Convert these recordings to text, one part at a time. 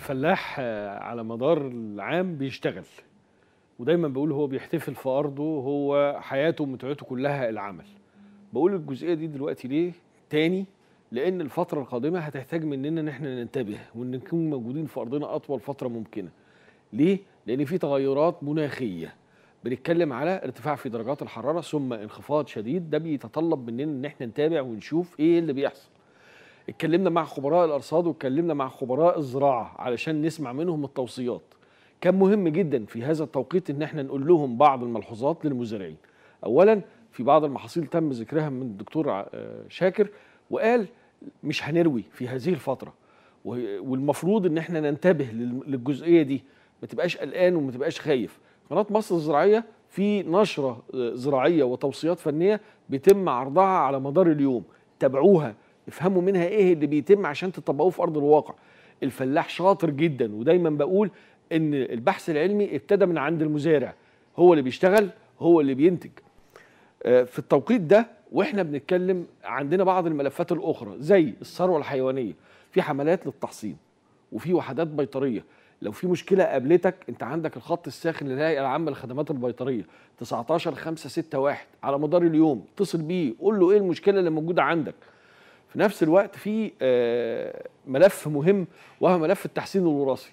الفلاح آه، على مدار العام بيشتغل ودايما بقول هو بيحتفل في ارضه هو حياته ومتعته كلها العمل بقول الجزئيه دي دلوقتي ليه تاني لان الفتره القادمه هتحتاج مننا ان احنا ننتبه وان نكون موجودين في ارضنا اطول فتره ممكنه ليه لان في تغيرات مناخيه بنتكلم على ارتفاع في درجات الحراره ثم انخفاض شديد ده بيتطلب مننا ان احنا نتابع ونشوف ايه اللي بيحصل اتكلمنا مع خبراء الارصاد واتكلمنا مع خبراء الزراعه علشان نسمع منهم التوصيات كان مهم جدا في هذا التوقيت ان احنا نقول لهم بعض الملحوظات للمزارعين اولا في بعض المحاصيل تم ذكرها من الدكتور ع- آه، شاكر وقال مش هنروي في هذه الفتره وهي- والمفروض ان احنا ننتبه لل- للجزئيه دي ما تبقاش قلقان وما تبقاش خايف قناه مصر الزراعيه في نشره آه، زراعيه وتوصيات فنيه بيتم عرضها على مدار اليوم تابعوها افهموا منها ايه اللي بيتم عشان تطبقوه في ارض الواقع الفلاح شاطر جدا ودايما بقول ان البحث العلمي ابتدى من عند المزارع هو اللي بيشتغل هو اللي بينتج آه، في التوقيت ده واحنا بنتكلم عندنا بعض الملفات الاخرى زي الثروه الحيوانيه في حملات للتحصين وفي وحدات بيطريه لو في مشكله قابلتك انت عندك الخط الساخن للهيئه العامه للخدمات البيطريه 19 5 6 1 على مدار اليوم اتصل بيه قول له ايه المشكله اللي موجوده عندك في نفس الوقت في آه، ملف مهم وهو ملف التحسين الوراثي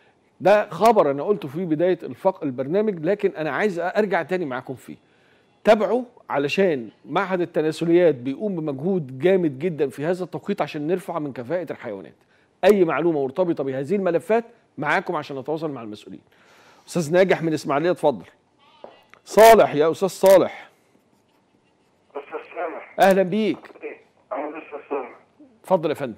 ده خبر انا قلته في بدايه الفق البرنامج لكن انا عايز ارجع تاني معاكم فيه تابعوا علشان معهد التناسليات بيقوم بمجهود جامد جدا في هذا التوقيت عشان نرفع من كفاءة الحيوانات أي معلومة مرتبطة بهذه الملفات معاكم عشان نتواصل مع المسؤولين أستاذ ناجح من إسماعيلية اتفضل صالح يا أستاذ صالح استاذ سامح أهلا بيك انا استاذ سامح اتفضل يا فندم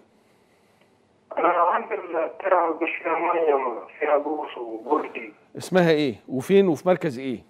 انا عندي الترعه مش فيها ميه فيها بوص وبردي اسمها إيه وفين وفي مركز إيه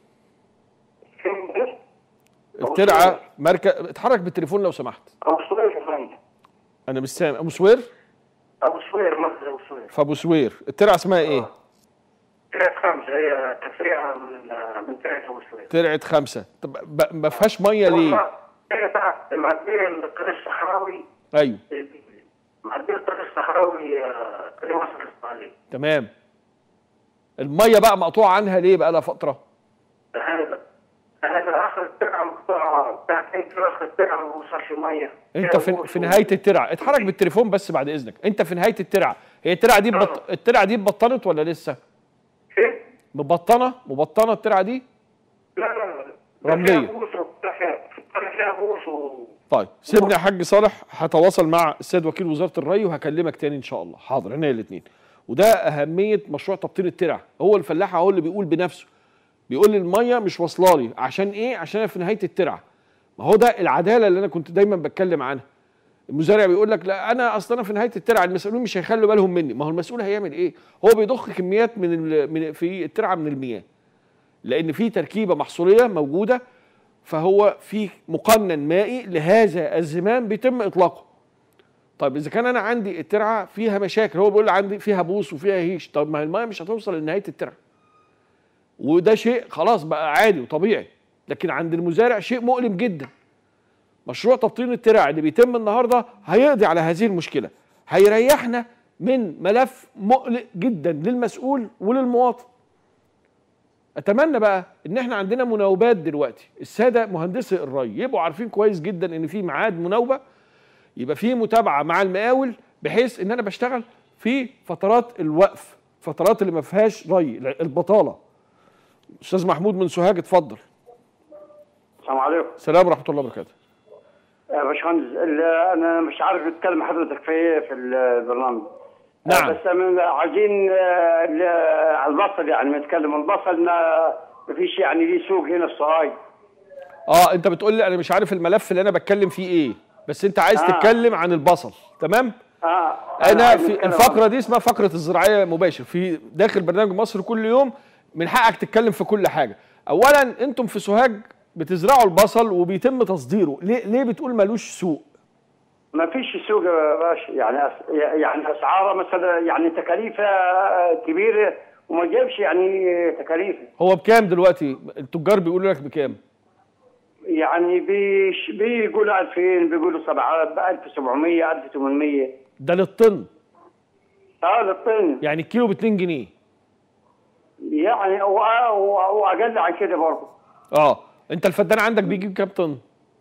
فين ده؟ الترعة مركز اتحرك بالتليفون لو سمحت ابو سوير يا فندم أنا مش سامع أبو سوير ابو سوير مركز ابو سوير في أبو سوير الترعة اسمها إيه ترعه خمسه هي تفريعه من من ترعه ابو سوير ترعة خمسة طب ب- ما فيهاش مية ليه ترعه معديه الطريق الصحراوي أيوه معديه الطريق الصحراوي آه، طريق مصر الاسباني تمام الميه بقى مقطوعه عنها ليه بقى لها فتره هذا هذا اخر الترعه مقطوعه بتاعت انت اخر الترعه ما وصلش ميه انت في, في نهايه الترعه اتحرك بالتليفون بس بعد اذنك انت في نهايه الترعه هي الترعه دي بط... الترعه دي اتبطنت ولا لسه فين؟ مبطنه مبطنه الترعه دي لا لا رملية. فيها بوص وبتاع فيها فيها بوص و- طيب سيبني يا حاج صالح هتواصل مع السيد وكيل وزاره الري وهكلمك تاني ان شاء الله حاضر عينيا الاثنين وده اهميه مشروع تبطين الترع هو الفلاح هو اللي بيقول بنفسه بيقول لي الميه مش واصله لي عشان ايه عشان أنا في نهايه الترعه ما هو ده العداله اللي انا كنت دايما بتكلم عنها المزارع بيقول لك لا انا اصلا انا في نهايه الترعه المسؤولين مش هيخلوا بالهم مني ما هو المسؤول هيعمل ايه هو بيضخ كميات من, ال- من في الترعه من المياه لان في تركيبه محصوليه موجوده فهو في مقنن مائي لهذا الزمان بيتم اطلاقه طيب اذا كان انا عندي الترعه فيها مشاكل هو بيقول لي عندي فيها بوص وفيها هيش طب ما الميه مش هتوصل لنهايه الترعه وده شيء خلاص بقى عادي وطبيعي لكن عند المزارع شيء مؤلم جدا مشروع تبطين الترع اللي بيتم النهارده هيقضي على هذه المشكله هيريحنا من ملف مقلق جدا للمسؤول وللمواطن اتمنى بقى ان احنا عندنا مناوبات دلوقتي الساده مهندسي الري يبقوا عارفين كويس جدا ان في ميعاد مناوبه يبقى في متابعه مع المقاول بحيث ان انا بشتغل في فترات الوقف فترات اللي ما فيهاش ري البطاله استاذ محمود من سوهاج اتفضل السلام عليكم سلام ورحمه الله وبركاته يا باشمهندس ال- انا مش عارف اتكلم حضرتك في ايه في البرنامج نعم. بس من عايزين آه، ال- على البصل يعني نتكلم البصل ما ما فيش يعني ليه سوق هنا في صهاي اه انت بتقول لي انا مش عارف الملف اللي انا بتكلم فيه ايه بس انت عايز آه. تتكلم عن البصل تمام اه انا عايز في نتكلم الفقره دي اسمها فقره الزراعيه مباشر في داخل برنامج مصر كل يوم من حقك تتكلم في كل حاجه اولا انتم في سوهاج بتزرعوا البصل وبيتم تصديره ليه ليه بتقول ملوش سوق ما فيش سوق يا باشا يعني أس... يعني اسعاره مثلا يعني تكاليفها كبيره وما جابش يعني تكاليف هو بكام دلوقتي التجار بيقولوا لك بكام يعني بيش بيقولوا 2000 بيقولوا 7 1700 1800 ده للطن اه للطن يعني الكيلو ب 2 جنيه يعني و- و- واقل عن كده برضه اه انت الفدان عندك بيجيب كام طن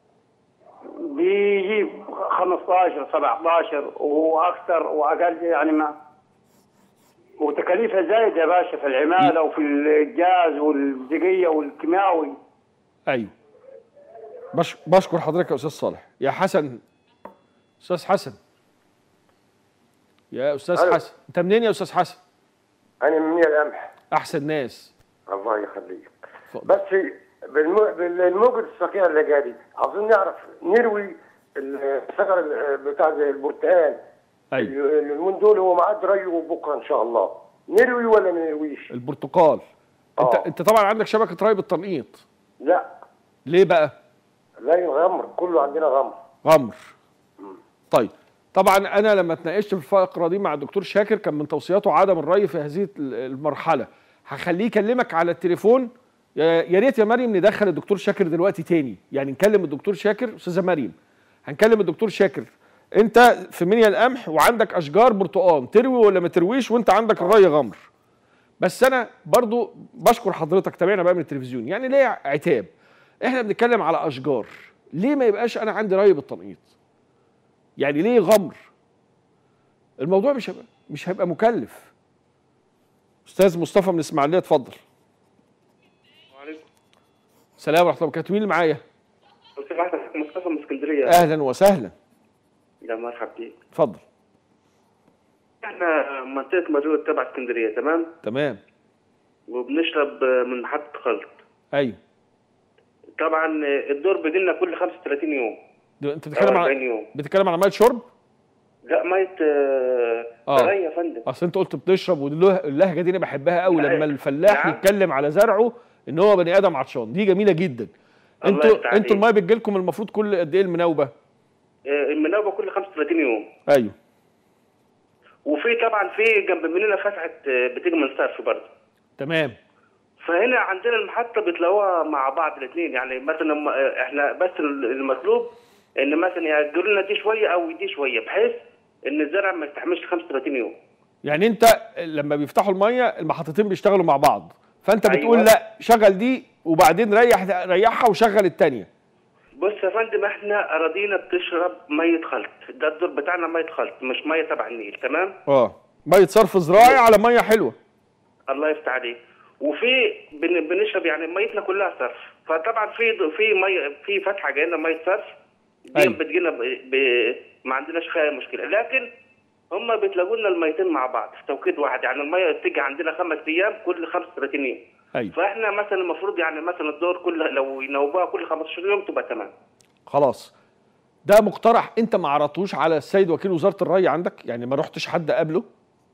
بيجيب 15 17 واكثر واقل يعني ما وتكاليفها زايده يا باشا في العماله وفي الجاز والبزقيه والكيماوي ايوه بش... بشكر حضرتك يا استاذ صالح يا حسن استاذ حسن يا استاذ ألو. حسن انت منين يا استاذ حسن أنا من القمح احسن ناس الله يخليك اتفضل. بس بالمو- بالموجة الصقيع اللي جاري عاوزين نعرف نروي الشجر ال- بتاع زي البرتقال ايوه اليومين دول هو معاد ريه بكره ان شاء الله نروي ولا ما نرويش؟ البرتقال انت آه. انت طبعا عندك شبكه ري بالتنقيط لا ليه بقى لا غمر كله عندنا غمر غمر طيب طبعا انا لما اتناقشت في الفقره دي مع الدكتور شاكر كان من توصياته عدم الري في هذه المرحله هخليه يكلمك على التليفون يا يا ريت يا مريم ندخل الدكتور شاكر دلوقتي تاني يعني نكلم الدكتور شاكر استاذه مريم هنكلم الدكتور شاكر انت في منيا القمح وعندك اشجار برتقال تروي ولا ما ترويش وانت عندك الري غمر بس انا برضو بشكر حضرتك تابعنا بقى من التلفزيون يعني ليه عتاب احنا بنتكلم على اشجار ليه ما يبقاش انا عندي ري بالتنقيط يعني ليه غمر الموضوع مش هيبقى مش هيبقى مكلف استاذ مصطفى من اسماعيليه اتفضل وعليكم سلام ورحمه الله وبركاته مين اللي معايا استاذ احمد مصطفى من اسكندريه اهلا وسهلا يا مرحبا بيك اتفضل احنا منطقه مدود تبع اسكندريه تمام تمام وبنشرب من محطه خلط ايوه طبعا الدور بيجي لنا كل 35 يوم ده انت او بتتكلم 40 على يوم بتتكلم على ميه شرب لا ميه آه، آه. ري يا فندم اصل انت قلت بتشرب واللهجه دي انا بحبها قوي لا، لما الفلاح نعم. يتكلم على زرعه ان هو بني ادم عطشان دي جميله جدا الله انتوا يفتح انتوا عليك. الميه بتجي لكم المفروض كل قد ايه المناوبه آه، المناوبه كل 35 يوم ايوه وفي طبعا في جنب مننا فتحه آه، بتيجي من صرف برضه تمام فهنا عندنا المحطه بتلاقوها مع بعض الاثنين يعني مثلا م- آه، احنا بس المطلوب ان مثلا ياجلوا لنا دي شويه او دي شويه بحيث ان الزرع ما يستحملش 35 يوم يعني انت لما بيفتحوا الميه المحطتين بيشتغلوا مع بعض فانت أيوة. بتقول لا شغل دي وبعدين ريح ريحها وشغل الثانيه بص يا فندم احنا اراضينا بتشرب ميه خلط ده الدور بتاعنا ميه خلط مش ميه تبع النيل تمام اه ميه صرف زراعي على ميه حلوه الله يفتح عليك وفي بن- بنشرب يعني ميتنا كلها صرف فطبعا في في ميه في فتحه جايه لنا ميه صرف دي أيوة. بتجينا ب... ب... ما عندناش فيها أي مشكله لكن هم بيتلاقوا لنا الميتين مع بعض في توقيت واحد يعني الميه بتيجي عندنا خمس ايام كل 35 يوم ايوه فاحنا مثلا المفروض يعني مثلا الدور كل لو ينوبوها كل 15 يوم تبقى تمام خلاص ده مقترح انت ما عرضتوش على السيد وكيل وزاره الري عندك يعني ما رحتش حد قبله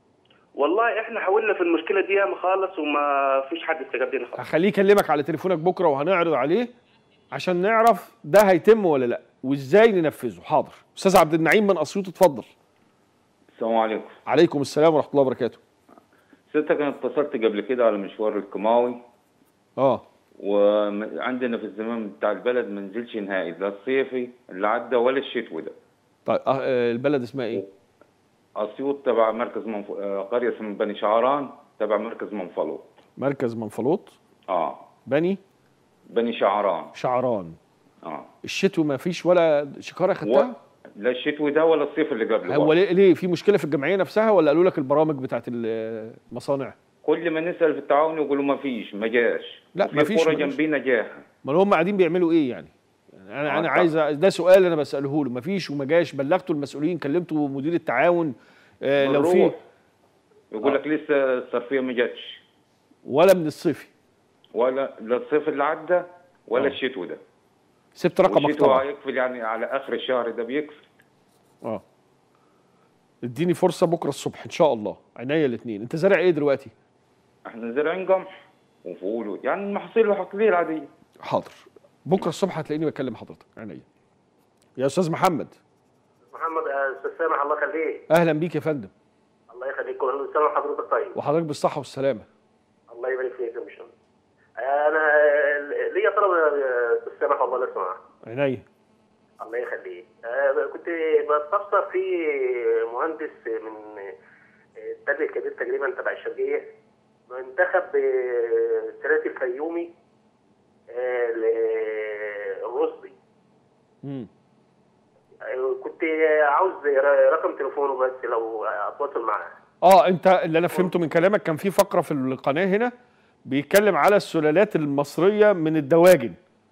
والله احنا حاولنا في المشكله دي ياما خالص وما فيش حد استجاب لنا خالص هخليه يكلمك على تليفونك بكره وهنعرض عليه عشان نعرف ده هيتم ولا لا وازاي ننفذه حاضر استاذ عبد النعيم من اسيوط اتفضل السلام عليكم عليكم السلام ورحمه الله وبركاته ستك انا اتصلت قبل كده على مشوار الكيماوي اه وعندنا في الزمان بتاع البلد ما نزلش نهائي لا الصيفي اللي عدى ولا الشتوي ده طيب آه آه، البلد اسمها ايه اسيوط تبع مركز منف... آه، قريه اسمها بني شعران تبع مركز منفلوط مركز منفلوط اه بني بني شعران شعران اه الشتوي ما فيش ولا شكاره و... خدتها لا الشتوي ده ولا الصيف اللي قبله هو برضه. ليه, ليه في مشكله في الجمعيه نفسها ولا قالوا لك البرامج بتاعت المصانع كل ما نسال في التعاون يقولوا ما فيش ما جاش لا، في ما فيش، قرى ما جاش. جنبينا جاها امال هم قاعدين بيعملوا ايه يعني يعني انا آه، انا طبعا. عايز أ- ده سؤال انا بساله له مفيش وما جاش بلغتوا المسؤولين كلمتوا مدير التعاون آه لو في بنروح. يقول لك لسه الصرفيه ما جاتش ولا من الصيفي ولا لا الصيف اللي عدى ولا آه. الشتوي ده سبت رقمك والشتوى طبعا يكفي يعني على اخر الشهر ده بيكفي اه اديني فرصه بكره الصبح ان شاء الله عينيا الاثنين انت زارع ايه دلوقتي احنا زارعين قمح وفول يعني المحاصيل الحقليه العاديه حاضر بكره الصبح هتلاقيني بكلم حضرتك عينيا يا استاذ محمد محمد آه، استاذ سامح الله يخليك اهلا بيك يا فندم الله يخليك كل سنه وحضرتك طيب وحضرتك بالصحه والسلامه الله يبارك فيك يا باشا انا آه، ليا طلب يا استاذ سامح الله لو سمحت عينيا الله يخليك آه، كنت بستفسر في مهندس من آه، التل الكبير تقريبا تبع الشرقيه منتخب آه، سلالة الفيومي آه، ل- الرشدي مم. آه، كنت عاوز ر- رقم تليفونه بس لو اتواصل معاه اه انت اللي انا فهمته من كلامك كان في فقره في القناه هنا بيتكلم على السلالات المصريه من الدواجن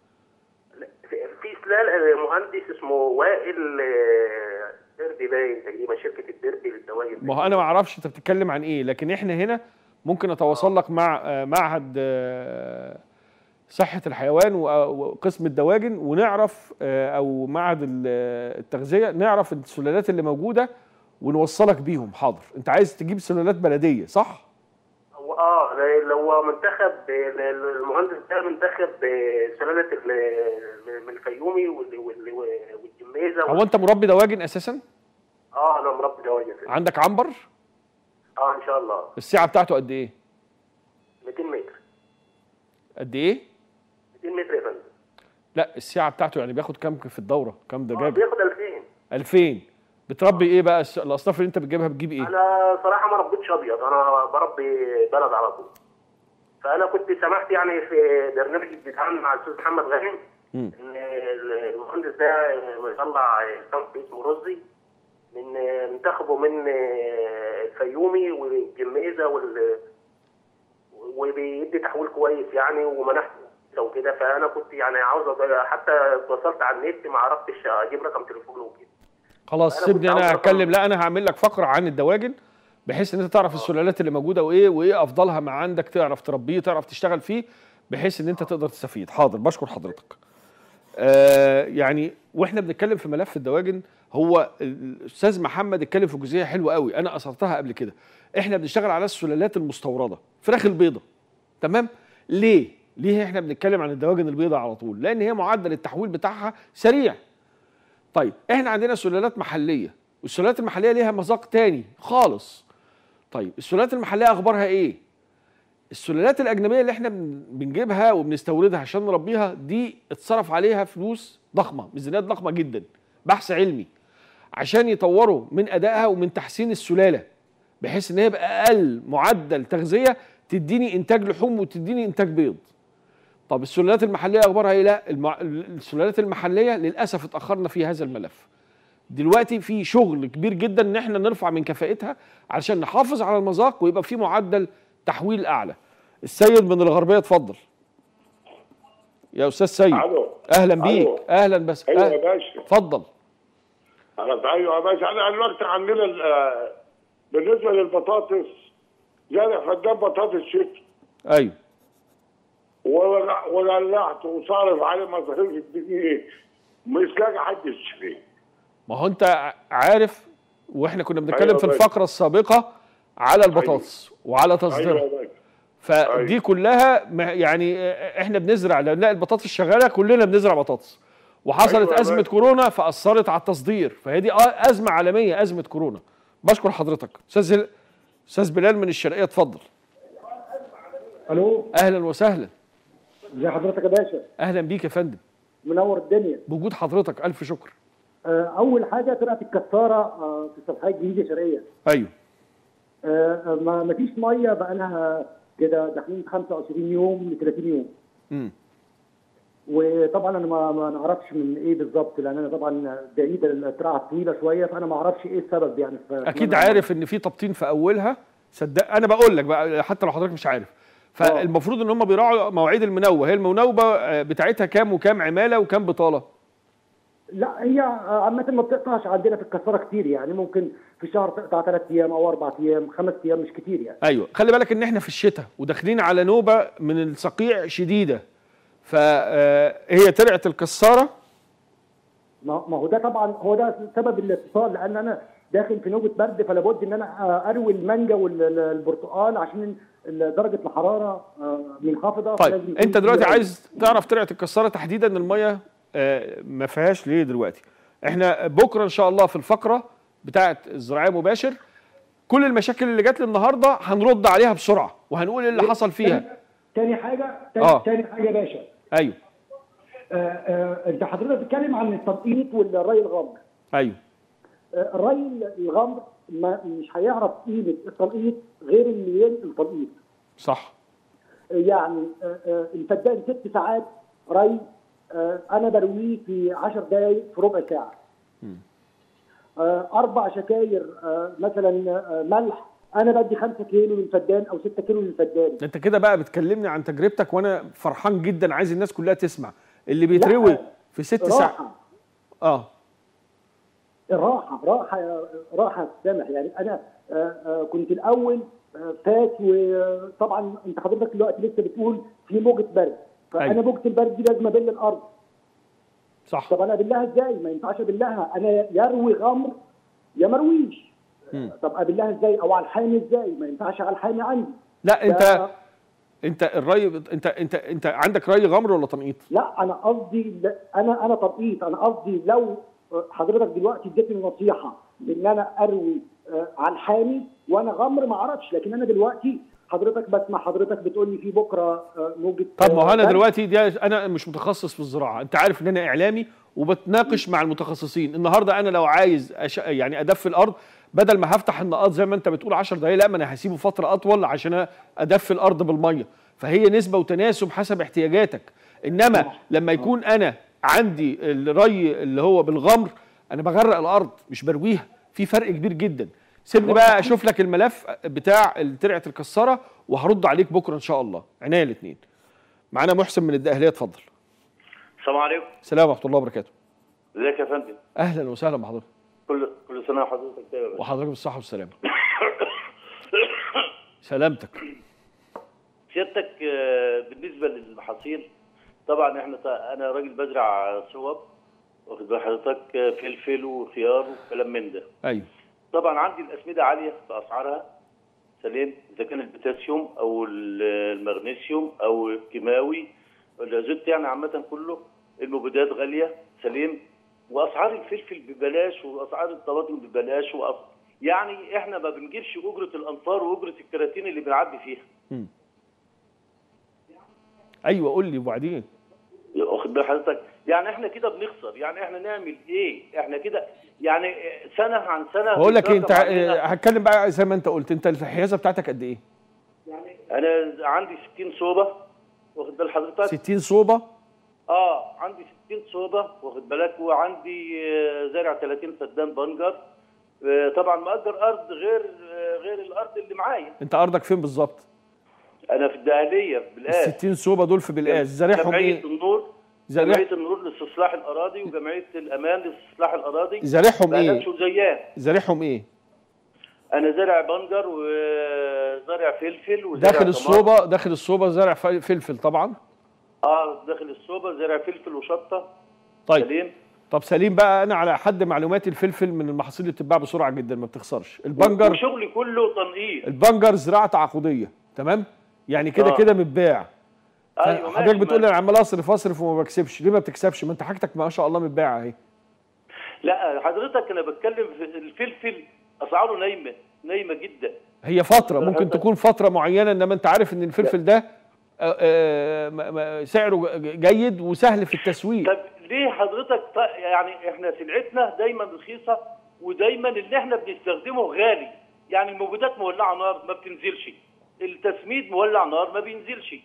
في في سلال آه، مهندس اسمه وائل آه، ديربي باين تقريبا شركه الديربي للدواجن ما هو انا ما اعرفش انت بتتكلم عن ايه لكن احنا هنا ممكن اتواصل لك مع آه، معهد آه، صحه الحيوان و- وقسم الدواجن ونعرف آه، او معهد ال- آه، التغذيه نعرف السلالات اللي موجوده ونوصلك بيهم حاضر انت عايز تجيب سلالات بلديه صح هو اه لو هو منتخب آه، المهندس ده منتخب آه، سلاله ال- من الفيومي وال- وال- والجميزه هو انت مربي دواجن اساسا اه انا مربي دواجن عندك عنبر اه ان شاء الله السعه بتاعته قد ايه 200 متر قد ايه 200 متر يا فندم لا السعه بتاعته يعني بياخد كام في الدوره كام آه دجاجه بياخد 2000 2000 بتربي ايه بقى الس- الاصناف اللي انت بتجيبها بتجيب ايه انا صراحه ما ربيتش ابيض انا بربي بلد على طول فانا كنت سمعت يعني في برنامج بيتعامل مع الاستاذ محمد غانم مم. ان المهندس ده بيطلع صنف اسمه رزي من منتخبه من الفيومي والجميزه وال وبيدي تحويل كويس يعني ومنحته وكده فانا كنت يعني عاوز أض- حتى اتصلت على النت ما عرفتش اجيب رقم تليفونه وكده خلاص أنا سيبني كنت انا عاوز رقم- هتكلم لا انا هعمل لك فقره عن الدواجن بحيث ان انت تعرف السلالات اللي موجوده وايه وايه افضلها ما عندك تعرف تربيه تعرف تشتغل فيه بحيث ان انت تقدر تستفيد حاضر بشكر حضرتك آه يعني واحنا بنتكلم في ملف الدواجن هو الاستاذ محمد اتكلم في جزئيه حلوه قوي انا اثرتها قبل كده احنا بنشتغل على السلالات المستورده فراخ البيضه تمام ليه ليه احنا بنتكلم عن الدواجن البيضاء على طول لان هي معدل التحويل بتاعها سريع طيب احنا عندنا سلالات محليه والسلالات المحليه ليها مذاق تاني خالص طيب السلالات المحليه اخبارها ايه السلالات الاجنبيه اللي احنا بن- بنجيبها وبنستوردها عشان نربيها دي اتصرف عليها فلوس ضخمه ميزانيات ضخمه جدا بحث علمي عشان يطوروا من ادائها ومن تحسين السلاله بحيث ان هي يبقى اقل معدل تغذيه تديني انتاج لحوم وتديني انتاج بيض طب السلالات المحليه اخبارها ايه لا المع... السلالات المحليه للاسف اتاخرنا في هذا الملف دلوقتي في شغل كبير جدا ان احنا نرفع من كفاءتها علشان نحافظ على المذاق ويبقى في معدل تحويل اعلى السيد من الغربيه اتفضل يا استاذ سيد الو اهلا بيك ألو. اهلا بس ايوه يا أهلا. باشا اتفضل أنا- ايوه يا باشا انا دلوقتي عندنا ال- آه، بالنسبه للبطاطس زارع فدان بطاطس شتي ايوه ولع- ولعت وصارف عليه مصاريف الدنيا مش لاقي حد يشتري ما هو انت عارف واحنا كنا بنتكلم أيوة في باشا. الفقره السابقه على البطاطس وعلى ايوه تصديرها يا باشا فدي أيوة. كلها ما- يعني احنا بنزرع لو نلاقي البطاطس شغاله كلنا بنزرع بطاطس وحصلت أيوة يا ازمه باشا. كورونا فاثرت على التصدير فهي دي آه ازمه عالميه ازمه كورونا بشكر حضرتك استاذ هل- استاذ بلال من الشرقيه اتفضل الو اهلا وسهلا ازي حضرتك يا باشا اهلا بيك يا فندم منور الدنيا بوجود حضرتك الف شكر آه، اول حاجه طلعت الكساره آه، في الصفحات الجديده شرقيه ايوه آه، ما ما فيش ميه بقى لها كده داخلين 25 يوم ل 30 يوم امم وطبعا انا ما ما نعرفش من ايه بالظبط لان انا طبعا بعيد الترعه طويله شويه فانا ما اعرفش ايه السبب يعني ف- اكيد فأنا- عارف ان في تبطين في اولها صدق انا بقول لك بقى حتى لو حضرتك مش عارف فالمفروض ان هم بيراعوا مواعيد المنوه هي المنوبه آه، بتاعتها كام وكام عماله وكام بطاله لا هي آه، عامه ما بتقطعش عندنا في الكساره كتير يعني ممكن في شهر تقطع ثلاث ايام او اربع ايام خمس ايام مش كتير يعني ايوه خلي بالك ان احنا في الشتاء وداخلين على نوبه من الصقيع شديده فهي طلعت الكساره ما ما هو ده طبعا هو ده سبب الاتصال لان انا داخل في نوبه برد فلا بد ان انا آه، اروي المانجا والبرتقال عشان ال- درجه الحراره آه، منخفضه فلازم طيب يكون انت دلوقتي في- عايز تعرف طلعت الكساره تحديدا الميه آه، ما فيهاش ليه دلوقتي احنا بكره ان شاء الله في الفقره بتاعه الزراعيه مباشر كل المشاكل اللي جات لي النهارده هنرد عليها بسرعه وهنقول ايه اللي حصل فيها تاني حاجه تاني, آه. تاني حاجه يا باشا ايوه آه، آه، انت حضرتك بتتكلم عن التنقيط والري الغمر ايوه آه، الري الغمر ما مش هيعرف قيمه التنقيط غير اللي ينقل تنقيط صح يعني آه، آه، الفدان ست ساعات ري آه، انا برويه في 10 دقائق في ربع ساعه آه، اربع شكاير آه، مثلا آه، ملح انا بدي 5 كيلو للفدان او 6 كيلو للفدان انت كده بقى بتكلمني عن تجربتك وانا فرحان جدا عايز الناس كلها تسمع اللي بيتروي لا، في ست ساعات راحه اه راحه راحه راحه سامح يعني انا آه، آه، كنت الاول آه، فات وطبعا انت حضرتك دلوقتي لسه بتقول في موجه برد فانا أيوة. موجه البرد دي لازم ابل الارض صح طب انا ابلها ازاي؟ ما ينفعش ابلها انا يروي غمر يا مرويش مم. طب ابلها ازاي او على الحامي ازاي؟ ما ينفعش على الحامي عندي لا انت ده- انت الري بت- انت انت انت عندك ري غمر ولا تنقيط لا انا قصدي لا، انا انا تنقيط انا قصدي لو حضرتك دلوقتي اديتني نصيحه بان انا اروي آه، على الحامي وانا غمر ما اعرفش لكن انا دلوقتي حضرتك بسمع حضرتك بتقول لي في بكره آه، موجه طب ما هو انا برد. دلوقتي دي انا مش متخصص في الزراعه انت عارف ان انا اعلامي وبتناقش مع المتخصصين النهارده انا لو عايز أش... يعني ادفي الارض بدل ما هفتح النقاط زي ما انت بتقول 10 دقايق لا ما انا هسيبه فتره اطول عشان ادفي الارض بالميه فهي نسبه وتناسب حسب احتياجاتك انما لما يكون انا عندي الري اللي هو بالغمر انا بغرق الارض مش برويها في فرق كبير جدا سيبني بقى اشوف لك الملف بتاع ترعه الكساره وهرد عليك بكره ان شاء الله عينيا الاثنين معانا محسن من الدقهليه اتفضل السلام عليكم السلام ورحمه الله وبركاته ازيك يا فندم اهلا وسهلا بحضرتك كل كل سنه وحضرتك طيب يا باشا. وحضرتك بالصحه والسلامه سلامتك سيادتك آه، بالنسبه للمحاصيل طبعا احنا ط- انا راجل بزرع صوب واخد بال حضرتك آه، فلفل وخيار وكلام من ده ايوه طبعا عندي الاسمده عاليه في اسعارها سليم اذا كان البوتاسيوم او ال- المغنيسيوم او الكيماوي الازوت يعني عامه كله المبيدات غاليه سليم واسعار الفلفل ببلاش واسعار الطماطم ببلاش وأس... يعني احنا ما بنجيبش اجره الانفار واجره الكراتين اللي بنعدي فيها ايوه قول لي وبعدين واخد بال حضرتك يعني احنا كده بنخسر يعني احنا نعمل ايه احنا كده يعني سنه عن سنه بقول لك إيه، انت بيتراكم علينا. آه، هتكلم بقى زي ما انت قلت انت الحيازه بتاعتك قد ايه انا عندي 60 صوبه واخد بال حضرتك 60 صوبه اه عندي 60 صوبه واخد بالك وعندي آه، زارع 30 فدان بنجر آه، طبعا مأجر ارض غير آه، غير الارض اللي معايا انت ارضك فين بالظبط انا في الدهليه في ال بالقاس 60 صوبه دول في بالقاس زارعهم جمعيه ايه النور زارع- جمعيه النور لاستصلاح الاراضي وجمعيه الامان لاستصلاح الاراضي زارعهم ايه بقى وزيان زارعهم ايه انا زارع بنجر وزارع فلفل وزارع داخل طماطم. الصوبه داخل الصوبه زارع ف- فلفل طبعا اه داخل الصوبه زارع فلفل وشطه طيب سليم طب سليم بقى انا على حد معلوماتي الفلفل من المحاصيل اللي بتتباع بسرعه جدا ما بتخسرش البنجر وشغلي كله تنقيط البنجر زراعه تعاقديه تمام يعني كده آه. كده متباع ايوه حضرتك ماشي، بتقول لي ماشي. انا عمال اصرف اصرف وما بكسبش ليه ما بتكسبش ما انت حاجتك ما شاء الله متباعه اهي لا حضرتك انا بتكلم في الفلفل اسعاره نايمه نايمه جدا هي فتره ممكن حضرتك- تكون فتره معينه انما انت عارف ان الفلفل ده آه، آه، م- م- سعره جيد وسهل في التسويق طب ليه حضرتك ط- يعني احنا سلعتنا دايما رخيصه ودايما اللي احنا بنستخدمه غالي يعني المبيدات مولعه نار ما بتنزلش التسميد مولع نار ما بينزلش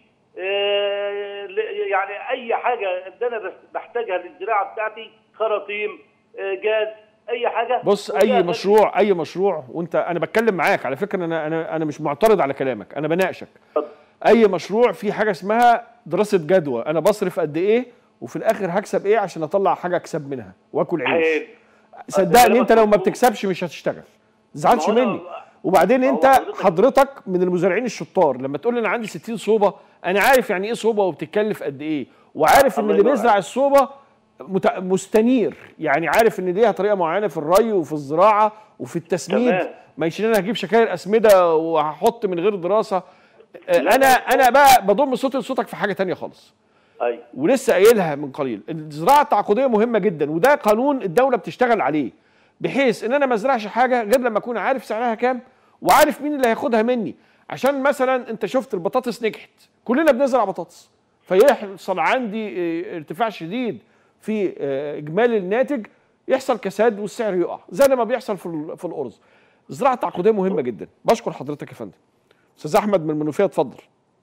اه ل- يعني اي حاجه اللي انا بس- بحتاجها للزراعه بتاعتي خراطيم اه جاز اي حاجه بص كلها اي غالية. مشروع اي مشروع وانت انا بتكلم معاك على فكره انا انا انا مش معترض على كلامك انا بناقشك اتفضل. اي مشروع في حاجه اسمها دراسه جدوى انا بصرف قد ايه وفي الاخر هكسب ايه عشان اطلع حاجه اكسب منها واكل عيش حلو. صدقني انت لو ما مظبوط. بتكسبش مش هتشتغل تزعلش ما هو أنا- مني وبعدين ما هو انت حضرتك- حضرتك من المزارعين الشطار لما تقول لي انا عندي 60 صوبه انا عارف يعني ايه صوبه وبتتكلف قد ايه وعارف ان الله اللي ينور بيزرع الصوبه مت- مستنير يعني عارف ان ليها طريقه معينه في الري وفي الزراعه وفي التسميد تمام. ما يشيل انا هجيب شكاير اسمده وهحط من غير دراسه آه، انا انا بقى بضم صوتي لصوتك في حاجه تانية خالص ايوه ولسه قايلها من قليل الزراعه التعاقديه مهمه جدا وده قانون الدوله بتشتغل عليه بحيث ان انا ما ازرعش حاجه غير لما اكون عارف سعرها كام وعارف مين اللي هياخدها مني عشان مثلا انت شفت البطاطس نجحت كلنا بنزرع بطاطس فيحصل عندي اه، ارتفاع شديد في اه، اجمالي الناتج يحصل كساد والسعر يقع زي ما بيحصل في ال- في الارز الزراعه التعاقديه مهمه جدا بشكر حضرتك يا فندم استاذ احمد من المنوفيه اتفضل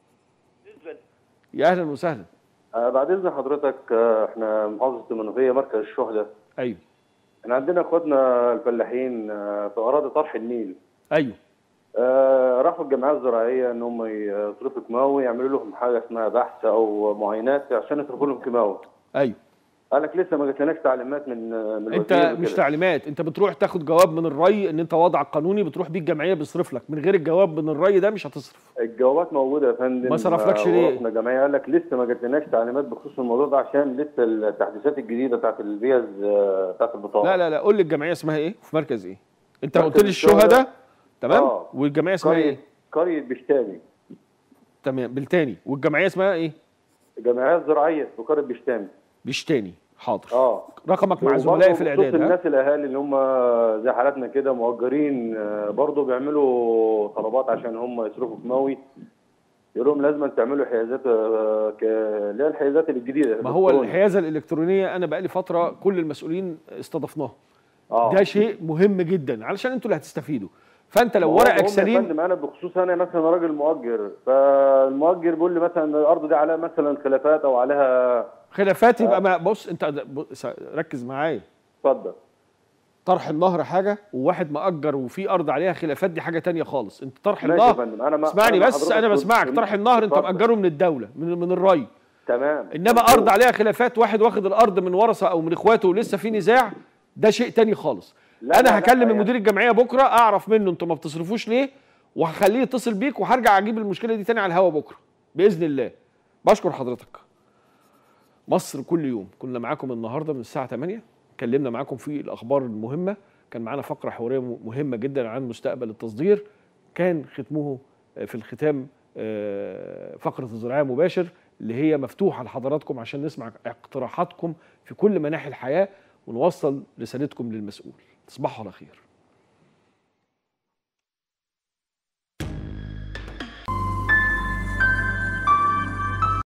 يا اهلا وسهلا آه، بعد اذن حضرتك آه، احنا محافظه المنوفيه مركز الشهداء ايوه احنا عندنا اخواتنا الفلاحين آه، في اراضي طرح النيل ايوه آه، راحوا الجمعيه الزراعيه ان هم يصرفوا كيماوي يعملوا لهم حاجه اسمها بحث او معاينات عشان يصرفوا لهم كيماوي ايوه قال لك لسه ما جاتلناش تعليمات من آه، من انت الوزير مش وكده. تعليمات انت بتروح تاخد جواب من الري ان انت وضعك قانوني بتروح بيه الجمعيه بيصرف لك من غير الجواب من الري ده مش هتصرف الجوابات موجوده يا فندم ما صرفلكش ليه؟ احنا جمعيه قال لك لسه ما جاتلناش تعليمات بخصوص الموضوع ده عشان لسه التحديثات الجديده بتاعت الفيز آه، بتاعت البطاقه لا لا لا قول لي الجمعيه اسمها ايه في مركز ايه انت مركز قلت لي الشهداء. الشهداء تمام آه. والجمعيه اسمها قريه ايه قريه بشتامي تمام بالتاني والجمعيه اسمها ايه الجمعيه الزراعيه في قريه بشتامي بيشتاني حاضر اه رقمك مع وبرضه زملائي في بخصوص الاعداد ها الناس الاهالي اللي هم زي حالاتنا كده مؤجرين آه، برضه بيعملوا طلبات عشان هم يصرفوا كيماوي يقول لهم لازم تعملوا حيازات آه، ك- اللي هي الحيازات الجديده ما هو الإلكتروني. الحيازه الالكترونيه انا بقالي فتره كل المسؤولين استضفناهم اه ده شيء مهم جدا علشان انتوا اللي هتستفيدوا فانت لو ما هو ورقك هم يا سليم فندم انا بخصوص انا مثلا راجل مؤجر فالمؤجر بيقول لي مثلا الارض دي عليها مثلا خلافات او عليها خلافات يبقى ما بص انت بص ركز معايا اتفضل طرح النهر حاجه وواحد مأجر وفي ارض عليها خلافات دي حاجه تانية خالص انت طرح ماشي يا النهر فندم انا ما اسمعني أنا بس حضرتك انا قلت- بسمعك طرح النهر انت اتفضل. مأجره من الدوله من من الري تمام انما ارض عليها خلافات واحد واخد الارض من ورثه او من اخواته ولسه في نزاع ده شيء تاني خالص لا، انا لا، هكلم لا، المدير الجمعيه بكره اعرف منه انتوا ما بتصرفوش ليه وهخليه يتصل بيك وهرجع اجيب المشكله دي تاني على الهوا بكره باذن الله بشكر حضرتك مصر كل يوم كنا معاكم النهارده من الساعه 8 اتكلمنا معاكم في الاخبار المهمه كان معانا فقره حواريه م- مهمه جدا عن مستقبل التصدير كان ختمه آه، في الختام آه، فقره الزراعه مباشر اللي هي مفتوحه لحضراتكم عشان نسمع اقتراحاتكم في كل مناحي الحياه ونوصل رسالتكم للمسؤول تصبحوا على خير